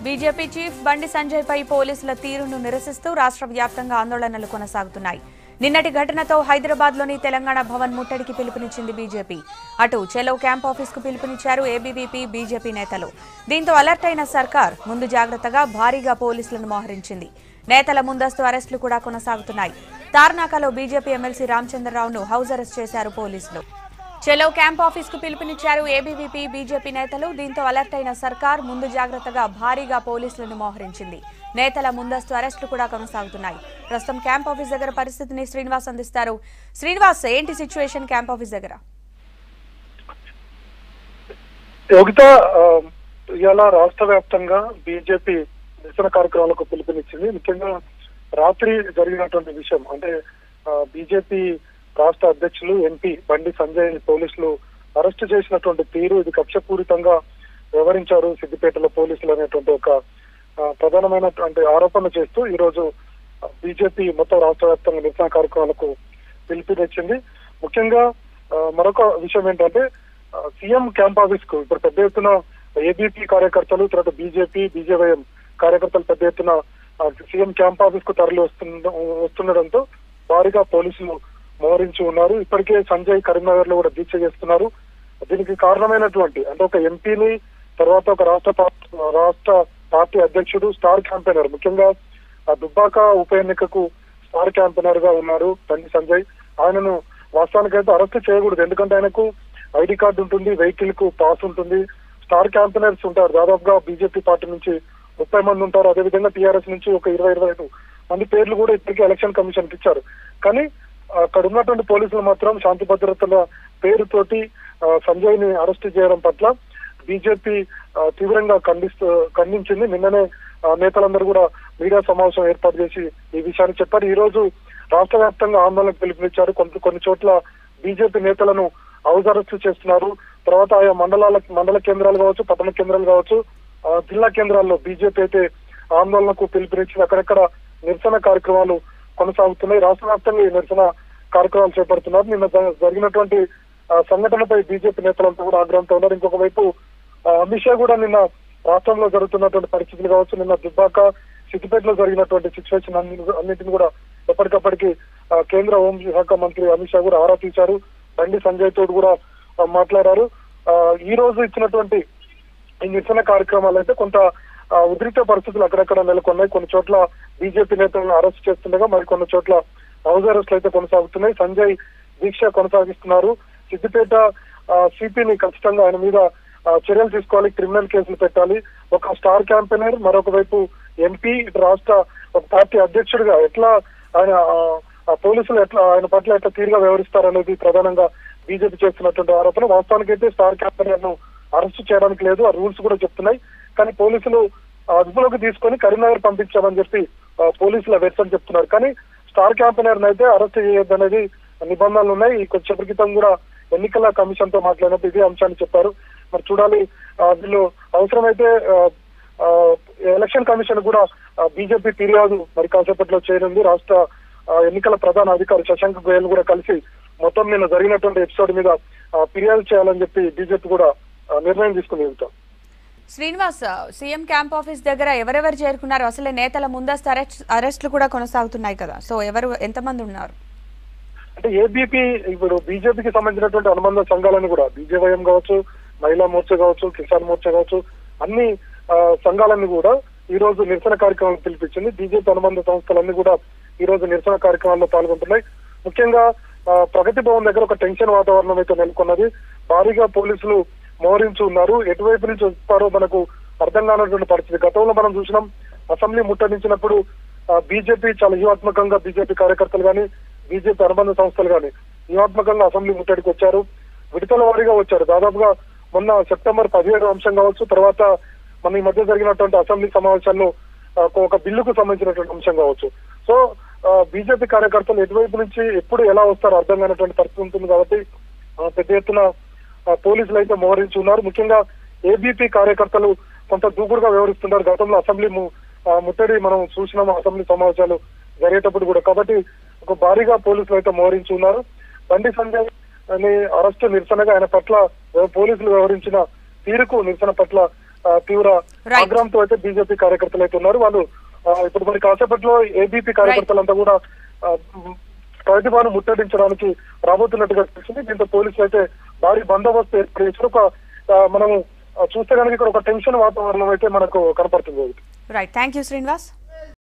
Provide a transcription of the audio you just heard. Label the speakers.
Speaker 1: BJP chief బండి సంజయ్ పై పోలీసుల తీరును నిరసిస్తూ రాష్ట్ర వ్యాప్తంగా ఆందోళనలు కొనసాగుతున్నాయి నిన్నటి ఘటనతో హైదరాబాద్ లోని తెలంగాణ భవన్ ముట్టడికి పిలుపునిచ్చింది బీజేపీ అటు చెలో క్యాంప్ ఆఫీస్ కు పిలుపునిచ్చారు ఏబీవీపీ బీజేపీ నేతలు దీంతో అలర్ట్ అయిన సర్కార్ ముందు జాగ్రత్తగా భారీగా పోలీసులను మోహరించింది నేతల ముందస్తు అరెస్టులు కూడా కొనసాగుతున్నాయి తార్నాకలో బీజేపీ ఎమ్మెల్సీ రామచంద్రరావును హౌస్ అరెస్ట్ చేశారు పోలీసులు చెలో క్యాంప్ ఆఫీస్ కు పిలుపునిచ్చారు ఏబీవీపీ బీజేపీ నేతలు దీంతో అలర్ట్ అయిన సర్కార్ ముందు జాగ్రత్తగా భారీగా పోలీసులను మోహరించింది నేతల ముందస్తు అరెస్టులు కూడా కొనసాగుతున్నాయి ప్రస్తుతం క్యాంప్ ఆఫీస్ దగ్గర పరిస్థితిని శ్రీనివాస్ అందిస్తారు శ్రీనివాస్ ఏంటి సిచ్యువేషన్ క్యాంప్ ఆఫీస్ దగ్గర
Speaker 2: యోగిత ఆ, ఇవాళ రాష్ట్ర వ్యాప్తంగా బీజేపీ నిరసన కార్యక్రమాలకు పిలుపునిచ్చింది ముఖ్యంగా రాత్రి జరిగినటువంటి విషయం అంటే బీజేపీ రాష్ట్ర అధ్యక్షులు ఎంపీ బండి సంజయ్ పోలీసులు అరెస్ట్ చేసినటువంటి తీరు ఇది కక్షపూరితంగా వివరించారు సిద్దిపేటలో పోలీసులు అనేటువంటి ఒక ఆ, ప్రధానమైనటువంటి ఆరోపణ చేస్తూ ఈ రోజు బీజేపీ మొత్తం రాష్ట్ర వ్యాప్తంగా నిరసన కార్యక్రమాలకు పిలుపునిచ్చింది ముఖ్యంగా ఆ, మరొక విషయం ఏంటంటే ఆ, సీఎం క్యాంప్ ఆఫీస్ కు ఇప్పుడు పెద్ద ఎత్తున ఏబీపీ కార్యకర్తలు తర్వాత బీజేపీ బీజేవైఎం కార్యకర్తలు పెద్ద ఎత్తున ఆ, సీఎం క్యాంప్ ఆఫీస్ కు తరలి వస్తుండ వస్తుండడంతో భారీగా పోలీసులు మోహరించి ఉన్నారు ఇప్పటికే సంజయ్ కరీంనగర్ లో కూడా దీక్ష చేస్తున్నారు దీనికి కారణమైనటువంటి అంటే ఒక ఎంపీని తర్వాత ఒక రాష్ట్ర పా- రాష్ట్ర పార్టీ అధ్యక్షుడు స్టార్ క్యాంపెయినర్ ముఖ్యంగా ఆ దుబ్బాక ఉప ఎన్నికకు స్టార్ క్యాంపెయినర్ గా ఉన్నారు బండి సంజయ్ ఆయనను వాస్తవానికైతే అరెస్ట్ చేయకూడదు ఎందుకంటే ఆయనకు ఐడి కార్డు ఉంటుంది వెహికల్ కు పాస్ ఉంటుంది స్టార్ క్యాంపెయినర్స్ ఉంటారు దాదాపుగా బీజేపీ పార్టీ నుంచి ముప్పై మంది ఉంటారు అదేవిధంగా టీఆర్ఎస్ నుంచి ఒక ఇరవై ఇరవై ఐదు మంది పేర్లు కూడా ఇప్పటికే ఎలక్షన్ కమిషన్ కి ఇచ్చారు కానీ అక్కడ ఉన్నటువంటి పోలీసులు మాత్రం శాంతి భద్రతల పేరుతోటి ఆ, సంజయ్ ని అరెస్ట్ చేయడం పట్ల బీజేపీ ఆ, తీవ్రంగా ఖండిస్తూ ఖండించింది నిన్ననే ఆ, నేతలందరూ కూడా మీడియా సమావేశం ఏర్పాటు చేసి ఈ విషయాన్ని చెప్పారు ఈ రోజు రాష్ట్ర వ్యాప్తంగా ఆందోళనకు పిలుపునిచ్చారు కొన్ని కొన్ని చోట్ల బీజేపీ నేతలను హౌస్ అరెస్ట్ చేస్తున్నారు తర్వాత ఆయా మండలాల మండల కేంద్రాలు కావచ్చు పట్టణ కేంద్రాలు కావచ్చు ఆ, జిల్లా కేంద్రాల్లో బీజేపీ అయితే ఆందోళనకు పిలుపునిచ్చింది అక్కడక్కడ నిరసన కార్యక్రమాలు కొనసాగుతున్నాయి రాష్ట్ర వ్యాప్తంగా ఈ నిరసన కార్యక్రమాలు చేపడుతున్నారు నిన్న జ- జరిగినటువంటి ఆ, సంఘటనపై బీజేపీ నేతలంతా కూడా ఆగ్రహంతో ఉన్నారు ఇంకొక వైపు ఆ, అమిత్ షా కూడా నిన్న రాష్ట్రంలో జరుగుతున్నటువంటి పరిస్థితులు కావచ్చు నిన్న దుబ్బాక సిద్దిపేటలో జరిగినటువంటి సిచ్యువేషన్ అన్నింటిని కూడా ఎప్పటికప్పటికి ఆ, కేంద్ర హోం శాఖ మంత్రి అమిత్ షా కూడా ఆరా తీశారు బండి సంజయ్ తోడు కూడా ఆ, మాట్లాడారు ఆ, ఈ రోజు ఇచ్చినటువంటి ఈ నిరసన కార్యక్రమాలు అయితే కొంత ఆ, ఉద్రిక్త పరిస్థితులు అక్కడక్కడ నెలకొన్నాయి కొన్ని చోట్ల బీజేపీ నేతలను అరెస్ట్ చేస్తుండగా మరి కొన్ని చోట్ల హౌస్ అరెస్ట్లు అయితే కొనసాగుతున్నాయి సంజయ్ దీక్ష కొనసాగిస్తున్నారు సిద్దిపేట సిపిని ఖచ్చితంగా ఆయన మీద ఆ, చర్యలు తీసుకోవాలి క్రిమినల్ కేసులు పెట్టాలి ఒక స్టార్ క్యాంపెయినర్ మరొక వైపు ఎంపీ ఇటు రాష్ట్ర ఒక పార్టీ అధ్యక్షుడిగా ఎట్లా ఆయన ఆ, ఆ పోలీసులు ఎట్లా ఆయన పట్ల ఎట్లా తీరుగా వ్యవహరిస్తారనేది ప్రధానంగా బీజేపీ చేస్తున్నటువంటి ఆరోపణ వాస్తవానికి అయితే స్టార్ క్యాంపెయినర్ ను అరెస్ట్ చేయడానికి లేదు ఆ రూల్స్ కూడా చెప్తున్నాయి కానీ పోలీసులు ఆ అదుపులోకి తీసుకొని కరీంనగర్ పంపించామని చెప్పి ఆ, పోలీసుల వెర్షన్ చెప్తున్నారు కానీ స్టార్ క్యాంపెయినర్ అయితే అరెస్ట్ చేయొద్దనేది నిబంధనలు ఉన్నాయి ఈ కొద్దిసేపటి క్రితం కూడా ఎన్నికల కమిషన్ తో మాట్లాడినప్పుడు ఇదే అంశాన్ని చెప్పారు మరి చూడాలి ఆ, వీళ్ళు అవసరమైతే ఆ, ఆ, ఎలక్షన్ కమిషన్ కూడా బీజేపీ ఫిర్యాదు మరి కాసేపట్లో చేయనుంది రాష్ట్ర ఆ, ఎన్నికల ప్రధాన అధికారి శశాంక్ గోయల్ కూడా కలిసి మొత్తం నిన్న జరిగినటువంటి ఎపిసోడ్ మీద ఆ, ఫిర్యాదు చేయాలని చెప్పి బీజేపీ కూడా ఆ, నిర్ణయం తీసుకుని వెళ్తాం
Speaker 1: శ్రీనివాస్ సీఎం క్యాంప్ ఆఫీస్ దగ్గర ఎవరెవరు చేరుకున్నారు అసలే నేతల ముందస్తు అరెస్ట్ అరెస్టులు కూడా కొనసాగుతున్నాయి కదా సో ఎవరు ఎంతమంది ఉన్నారు
Speaker 2: అంటే ఏబీపీ ఇప్పుడు బీజేపీకి సంబంధించినటువంటి అనుబంధ సంఘాలను కూడా బీజేవైఎం కావచ్చు మహిళా మోర్చా కావచ్చు కిసాన్ మోర్చా కావచ్చు అన్ని ఆ, సంఘాలన్నీ కూడా ఈ రోజు నిరసన కార్యక్రమాలు పిలిపించింది బీజేపీ అనుబంధ సంస్థలన్నీ కూడా ఈ రోజు నిరసన కార్యక్రమాల్లో పాల్గొంటున్నాయి ముఖ్యంగా ఆ, ప్రగతి భవన్ దగ్గర ఒక టెన్షన్ వాతావరణం అయితే నెలకొన్నది భారీగా పోలీసులు మోహరించి ఉన్నారు ఎటువైపు నుంచి వస్తారో మనకు అర్థం కానటువంటి పరిస్థితి గతంలో మనం చూసినాం అసెంబ్లీ ముట్టడించినప్పుడు బీజేపీ చాలా వ్యూహాత్మకంగా బీజేపీ కార్యకర్తలు కానీ బీజేపీ అనుబంధ సంస్థలు కానీ వ్యూహాత్మకంగా అసెంబ్లీ ముట్టడికి వచ్చారు విడతల వారీగా వచ్చారు దాదాపుగా మొన్న సెప్టెంబర్ పదిహేడు అంశం కావచ్చు తర్వాత మన ఈ మధ్య జరిగినటువంటి అసెంబ్లీ సమావేశాల్లో ఆ, ఒక బిల్లుకు సంబంధించినటువంటి అంశం కావచ్చు సో బీజేపీ కార్యకర్తలు ఎటువైపు నుంచి ఎప్పుడు ఎలా వస్తారో అర్థం కానటువంటి పరిస్థితి ఉంటుంది కాబట్టి ఆ, పెద్ద ఎత్తున ఆ, పోలీసులు అయితే మోహరించి ఉన్నారు ముఖ్యంగా ఏబీపీ కార్యకర్తలు కొంత దూకుడుగా వ్యవహరిస్తున్నారు గతంలో అసెంబ్లీ ము- ఆ, ముట్టడి మనం చూసినాము అసెంబ్లీ సమావేశాలు జరిగేటప్పుడు కూడా కాబట్టి ఒక భారీగా పోలీసులు అయితే మోహరించి ఉన్నారు బండి సంజయ్ అని అరెస్టు నిరసనగా ఆయన పట్ల పోలీసులు వ్యవహరించిన తీరుకు నిరసన పట్ల ఆ, తీవ్ర
Speaker 1: Right.
Speaker 2: ఆగ్రహంతో అయితే బీజేపీ కార్యకర్తలు అయితే ఉన్నారు వాళ్ళు ఆ, ఇప్పుడు మరి కాసేపట్లో ఏబీపీ కార్యకర్తలంతా కూడా ఆ, మ్, ప్రతిభను ముట్టడించడానికి రాబోతున్నట్టుగా తెలిసింది దీంతో పోలీసులు అయితే భారీ బందోబస్తు ఏర్పాటు చేశారు ఒక ఆ, మనం ఆ, చూస్తే కనుక ఇక్కడ ఒక టెన్షన్ వాతావరణం అయితే మనకు కనపడుతుంది
Speaker 1: రైట్ థ్యాంక్ యూ శ్రీనివాస్